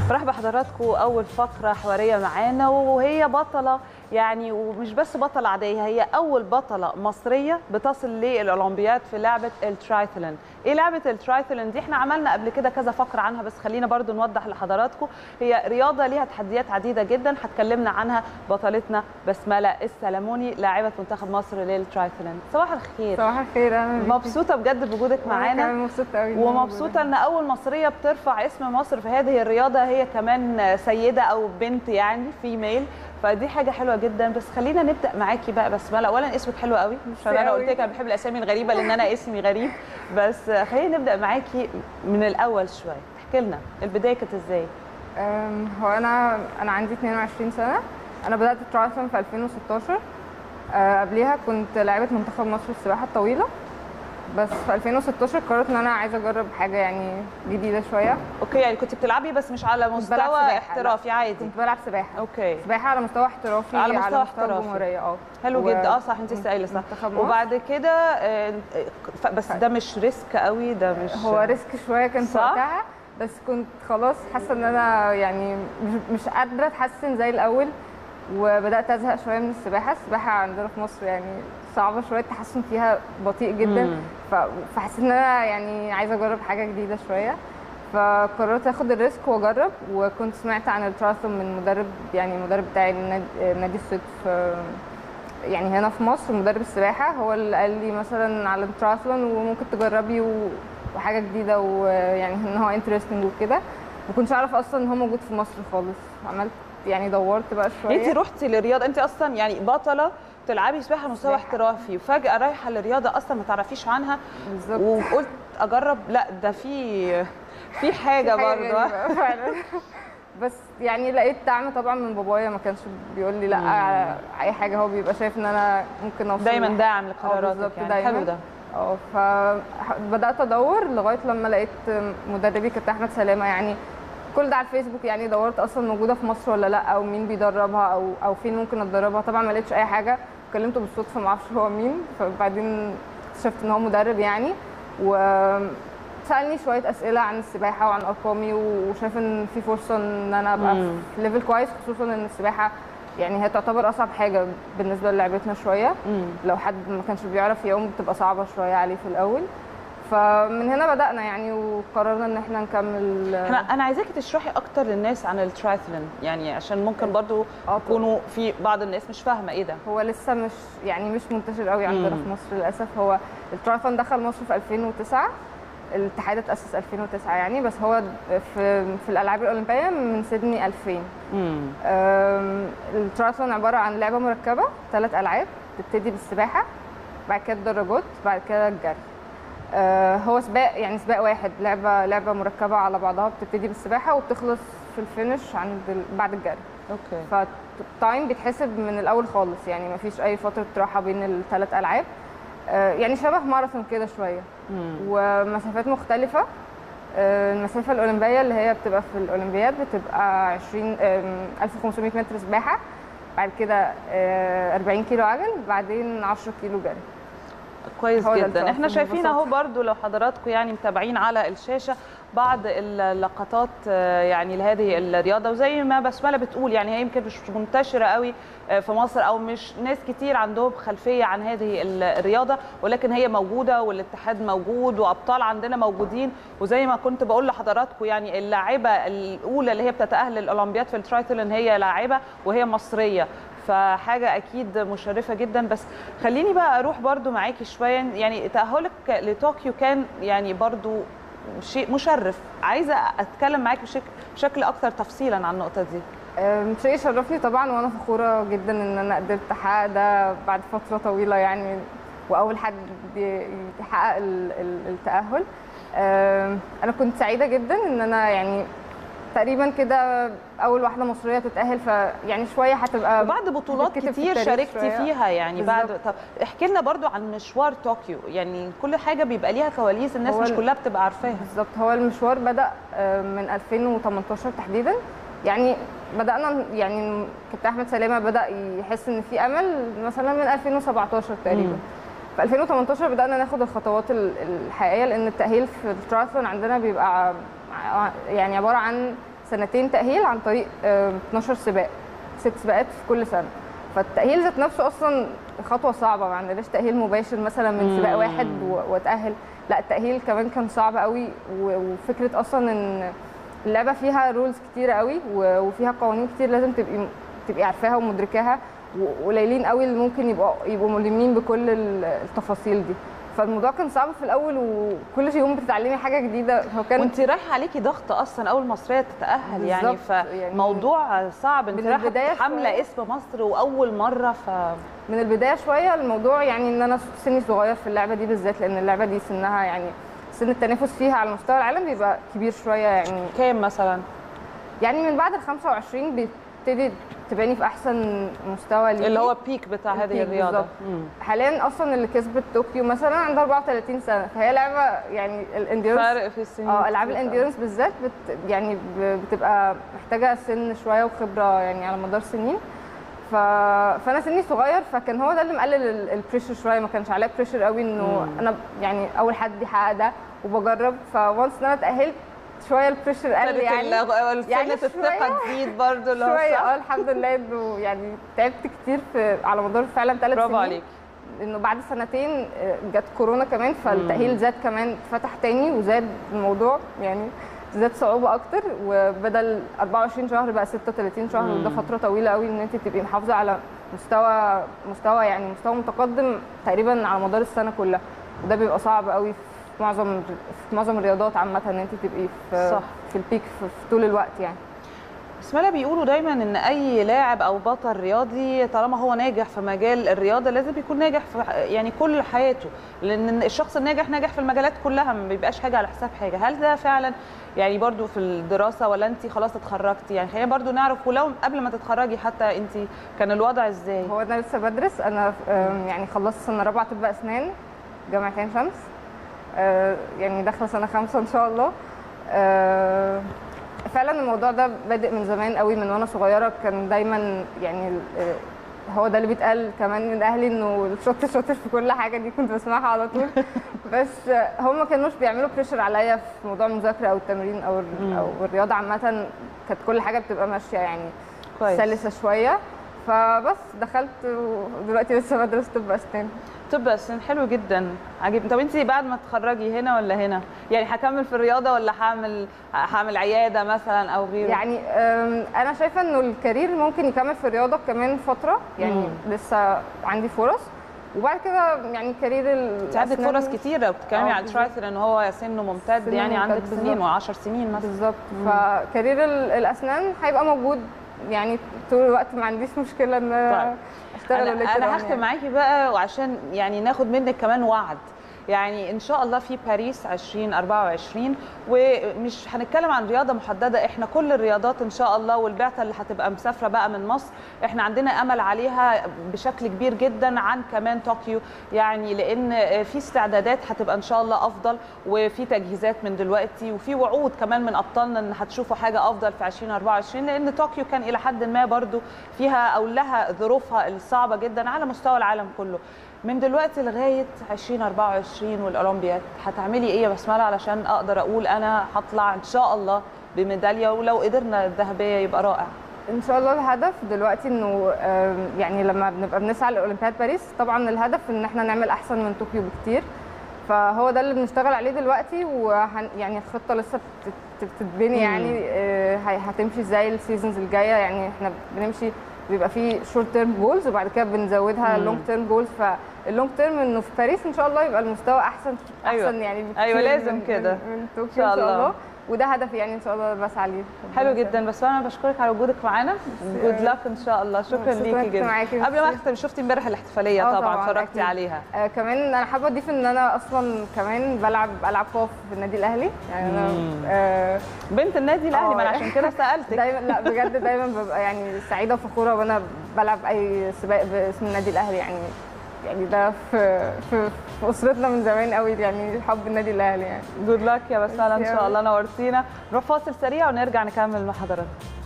برحب بحضراتكم اول فقره حواريه معانا وهي بطله يعني ومش بس بطله عاديه هي اول بطله مصريه بتصل للاولمبياد في لعبه الترايثلون ايه لعبه الترايثلون دي احنا عملنا قبل كده كذا فقره عنها بس خلينا برضو نوضح لحضراتكم هي رياضه ليها تحديات عديده جدا هتكلمنا عنها بطلتنا بسمله السلموني لاعبه منتخب مصر للترايثلون صباح الخير صباح الخير اهلا بيكي. مبسوطه بجد بوجودك وأنا معانا كمان مبسوطه قوي إن أنا ومبسوطه موجودة. ان اول مصريه بترفع اسم مصر في هذه الرياضه هي كمان سيده او بنت يعني فيميل فدي حاجه حلوه جدا بس خلينا نبدا معاكي بقى بسمله اولا اسمك حلو قوي عشان انا قوي. قلت لك انا بحب الاسامي الغريبه لان انا اسمي غريب بس خلينا نبدا معاكي من الاول شويه احكي لنا البدايه كانت ازاي أم، هو انا انا عندي 22 سنه انا بدات الترايثلون في 2016 أه، قبليها كنت لاعبه منتخب مصر السباحه الطويله بس في 2016 قررت ان انا عايزه اجرب حاجه يعني جديده شويه اوكي يعني كنت بتلعبي بس مش على بلعب مستوى سباحة، احترافي عادي كنت بلعب سباحه اوكي سباحه على مستوى احترافي على مستوى احترافي. الجمهوريه اه حلو و- جدا اه صح انت لسه قايله صح منتخب مصر. وبعد كده آه، ف- بس ده مش ريسك قوي ده مش هو ريسك شويه كان في صح؟ وقتها بس كنت خلاص حاسه ان انا يعني مش, مش قادره اتحسن زي الاول وبدات ازهق شويه من السباحه السباحه عندنا في مصر يعني صعبه شويه التحسن فيها بطيء جدا مم. ف- فحسيت ان انا يعني عايزه اجرب حاجه جديده شويه فقررت اخد الريسك واجرب وكنت سمعت عن التراثلون من مدرب يعني المدرب بتاعي نادي نادي الصيد في يعني هنا في مصر مدرب السباحه هو اللي قال لي مثلا على التراثلون وممكن تجربي و... وحاجه جديده ويعني ان هو انترستنج وكده ما كنتش اعرف اصلا ان هو موجود في مصر خالص عملت يعني دورت بقى شويه انت رحتي للرياضه انت اصلا يعني بطله بتلعبي سباحه على مستوى سباحة. احترافي وفجاه رايحه للرياضه اصلا ما تعرفيش عنها بالظبط وقلت اجرب لا ده في في حاجه برضه غريبة فعلا بس يعني لقيت دعم طبعا من بابايا ما كانش بيقول لي لا على اي حاجه هو بيبقى شايف ان انا ممكن اوصل دايما لح- داعم آه، لقراراتك بالظبط، يعني دايماً. حلو ده اه فبدات ادور لغايه لما لقيت مدربي كابتن احمد سلامه يعني كل ده على الفيسبوك يعني دورت اصلا موجوده في مصر ولا لا او مين بيدربها او او فين ممكن اتدربها طبعا ما لقيتش اي حاجه كلمته بالصدفه ما اعرفش هو مين فبعدين اكتشفت ان هو مدرب يعني وسالني شويه اسئله عن السباحه وعن ارقامي وشايف ان في فرصه ان انا ابقى مم. في ليفل كويس خصوصا ان السباحه يعني هي تعتبر اصعب حاجه بالنسبه للعبتنا شويه مم. لو حد ما كانش بيعرف يعوم بتبقى صعبه شويه عليه في الاول فمن هنا بدانا يعني وقررنا ان احنا نكمل احنا انا عايزاكي تشرحي اكتر للناس عن الترايثلون يعني عشان ممكن برضو آه، يكونوا في بعض الناس مش فاهمه ايه ده هو لسه مش يعني مش منتشر قوي عندنا مم. في مصر للاسف هو التراثون دخل مصر في 2009 الاتحاد اتاسس 2009 يعني بس هو في في الالعاب الاولمبيه من سيدني 2000 امم أم، التراثون عباره عن لعبه مركبه ثلاث العاب تبتدي بالسباحه بعد كده الدراجات بعد كده الجري أه، هو سباق يعني سباق واحد لعبه لعبه مركبه على بعضها بتبتدي بالسباحه وبتخلص في الفينش عند ال- بعد الجري اوكي فالتايم بيتحسب من الاول خالص يعني ما فيش اي فتره راحه بين الثلاث العاب أه، يعني شبه ماراثون كده شويه مم. ومسافات مختلفة آه، المسافة الأولمبية اللي هي بتبقى في الأولمبياد بتبقى 20 آم، 1500 متر سباحة بعد كده آه، 40 كيلو عجل بعدين 10 كيلو جري كويس هو ده جدا التراثون احنا شايفين اهو ببساطة. برضو لو حضراتكم يعني متابعين على الشاشه بعض اللقطات آه، يعني لهذه الرياضه وزي ما بسمله بتقول يعني هي يمكن مش منتشره قوي آه، في مصر او مش ناس كتير عندهم خلفيه عن هذه ال- الرياضه ولكن هي موجوده والاتحاد موجود وابطال عندنا موجودين وزي ما كنت بقول لحضراتكم يعني اللاعبه الاولى اللي هي بتتاهل للاولمبياد في الترايثلون هي لاعبه وهي مصريه فحاجه اكيد مشرفه جدا بس خليني بقى اروح برضو معاكي شويه يعني تاهلك لطوكيو كان يعني برضو شيء مشرف عايزه اتكلم معاكي بشكل بشكل اكثر تفصيلا عن النقطه دي آم، شيء يشرفني طبعا وانا فخوره جدا ان انا قدرت احقق ده بعد فتره طويله يعني واول حد ي- يحقق ال- ال- التاهل آم، انا كنت سعيده جدا ان انا يعني تقريبا كده اول واحده مصريه تتاهل فيعني شويه هتبقى وبعد بطولات بتتكتب في كتير التاريخ شاركتي شوية. فيها يعني بعد بالظبط. طب احكي لنا برضو عن مشوار طوكيو يعني كل حاجه بيبقى ليها كواليس الناس هو مش ال- كلها بتبقى عارفاها بالظبط هو المشوار بدا آه، من 2018 تحديدا يعني بدانا يعني كابتن احمد سلامه بدا يحس ان في امل مثلا من 2017 تقريبا مم. في 2018 بدانا ناخد الخطوات ال- الحقيقيه لان التاهيل في التراثلون عندنا بيبقى ع- يعني عباره عن سنتين تاهيل عن طريق آه، 12 سباق ست سباقات في كل سنه فالتاهيل ذات نفسه اصلا خطوه صعبه ما عندناش تاهيل مباشر مثلا من سباق مم. واحد و- واتاهل لا التاهيل كمان كان صعب قوي و- وفكره اصلا ان اللعبه فيها رولز كتيره قوي و- وفيها قوانين كتير لازم تبقي تبقي عارفاها ومدركاها وقليلين قوي اللي ممكن يبقوا يبقوا ملمين بكل ال- التفاصيل دي فالموضوع كان صعب في الاول وكل يوم بتتعلمي حاجه جديده هو كان وانت رايحه عليكي ضغط اصلا اول مصريه تتاهل يعني بالظبط، يعني فموضوع صعب انت من رايحه البداية حامله شوية. اسم مصر واول مره ف من البدايه شويه الموضوع يعني ان انا سني صغير في اللعبه دي بالذات لان اللعبه دي سنها يعني سن التنافس فيها على مستوى العالم بيبقى كبير شويه يعني كام مثلا يعني من بعد ال 25 بيبتدي تباني في احسن مستوى ليكي اللي هو البيك بتاع هذه البيك الرياضه بالظبط. مم. حاليا اصلا اللي كسبت طوكيو مثلا عندها 34 سنه فهي لعبه يعني الانديورنس فرق في السنين اه العاب كتير. الانديورنس بالذات بت يعني ب- بتبقى محتاجه سن شويه وخبره يعني على مدار سنين ف... فانا سني صغير فكان هو ده اللي مقلل البريشر شويه ما كانش عليا بريشر قوي انه مم. انا يعني اول حد يحقق ده وبجرب فوانس ان انا اتاهلت شويه البريشر قل ابتدت يعني ال- يعني سنه الثقه شوية- تزيد برضه اللي هو شويه صح؟ اه الحمد لله انه يعني تعبت كتير في على مدار فعلا ثلاث سنين برافو عليك انه بعد سنتين آه، جت كورونا كمان فالتاهيل زاد كمان اتفتح تاني وزاد الموضوع يعني زاد صعوبه اكتر وبدل 24 شهر بقى 36 شهر مم. وده فتره طويله قوي ان انت تبقي محافظه على مستوى مستوى يعني مستوى متقدم تقريبا على مدار السنه كلها وده بيبقى صعب قوي في معظم في معظم الرياضات عامه ان انت تبقي في صح. في البيك في, في طول الوقت يعني بسم بيقولوا دايما ان اي لاعب او بطل رياضي طالما هو ناجح في مجال الرياضه لازم يكون ناجح في يعني كل حياته لان الشخص الناجح ناجح في المجالات كلها ما بيبقاش حاجه على حساب حاجه هل ده فعلا يعني برضو في الدراسه ولا انت خلاص اتخرجتي يعني خلينا برضو نعرف ولو قبل ما تتخرجي حتى انت كان الوضع ازاي هو انا لسه بدرس انا آم، يعني خلصت سنه رابعه طب اسنان جامعه عين شمس آه، يعني داخله سنه خمسه ان شاء الله آه، فعلا الموضوع ده بادئ من زمان قوي من وانا صغيره كان دايما يعني ال- آه، هو ده اللي بيتقال كمان من اهلي انه الشاطر شاطر في كل حاجه دي كنت بسمعها على طول بس آه، هم ما كانوش بيعملوا بريشر عليا في موضوع المذاكره او التمرين او ال- مم. او الرياضه عامه كانت كل حاجه بتبقى ماشيه يعني كويس سلسه شويه فبس دخلت ودلوقتي لسه بدرس طب اسنان طب بس حلو جدا عجبني طب انت بعد ما تتخرجي هنا ولا هنا يعني هكمل في الرياضه ولا هعمل هعمل عياده مثلا او غيره يعني أم، انا شايفه انه الكارير ممكن يكمل في الرياضه كمان فتره يعني مم. لسه عندي فرص وبعد كده يعني كارير انت عندك الأسنان فرص كتيره بتتكلمي اه على بالظبط. الترايثل ان هو سنه ممتد سنه يعني ممتد عندك سنين بالظبط. و10 سنين مثلا بالظبط مم. فكارير ال- الاسنان هيبقى موجود يعني طول الوقت ما عنديش مشكله ان انا طيب. اشتغل انا, later أنا on هختم يعني. معاكي بقى وعشان يعني ناخد منك كمان وعد يعني ان شاء الله في باريس 2024 ومش هنتكلم عن رياضه محدده احنا كل الرياضات ان شاء الله والبعثه اللي هتبقى مسافره بقى من مصر احنا عندنا امل عليها بشكل كبير جدا عن كمان طوكيو يعني لان في استعدادات هتبقى ان شاء الله افضل وفي تجهيزات من دلوقتي وفي وعود كمان من ابطالنا ان هتشوفوا حاجه افضل في 2024 لان طوكيو كان الى حد ما برضو فيها او لها ظروفها الصعبه جدا على مستوى العالم كله من دلوقتي لغايه 2024 والاولمبياد هتعملي ايه يا بسمله علشان اقدر اقول انا هطلع ان شاء الله بميداليه ولو قدرنا الذهبيه يبقى رائع ان شاء الله الهدف دلوقتي انه آم، يعني لما بنبقى بنسعى لاولمبياد باريس طبعا الهدف ان احنا نعمل احسن من طوكيو بكتير فهو ده اللي بنشتغل عليه دلوقتي وهن يعني الخطه لسه بتت- بتتبني مم. يعني آه، هي- هتمشي ازاي السيزونز الجايه يعني احنا بنمشي بيبقى في شورت تيرم جولز وبعد كده بنزودها مم. لونج تيرم جولز فاللونج تيرم انه في باريس ان شاء الله يبقى المستوى احسن أيوة. احسن يعني بكتير أيوة، لازم من- كده. من, من طوكيو شاء ان شاء الله. الله وده هدفي يعني ان شاء الله بسعى ليه حلو جدا بس انا بشكرك على وجودك معانا جود لك ان شاء الله شكرا شكراً ليكي كنت جدا معاكي، قبل ما ميرسي. اختم شفتي امبارح الاحتفاليه آه طبعا طبعاً، اتفرجتي أكيد. عليها آه كمان انا حابه اضيف ان انا اصلا كمان بلعب العاب قاف في النادي الاهلي يعني انا مم. آه بنت النادي الاهلي ما انا آه. عشان كده سالتك دايما لا بجد دايما ببقى يعني سعيده وفخوره وانا بلعب اي سباق باسم النادي الاهلي يعني يعني ده في في, في اسرتنا من زمان قوي يعني حب النادي الاهلي يعني جود لك يا بسالة ان ميرسي شاء أوي. الله نورتينا نروح فاصل سريع ونرجع نكمل مع حضرتك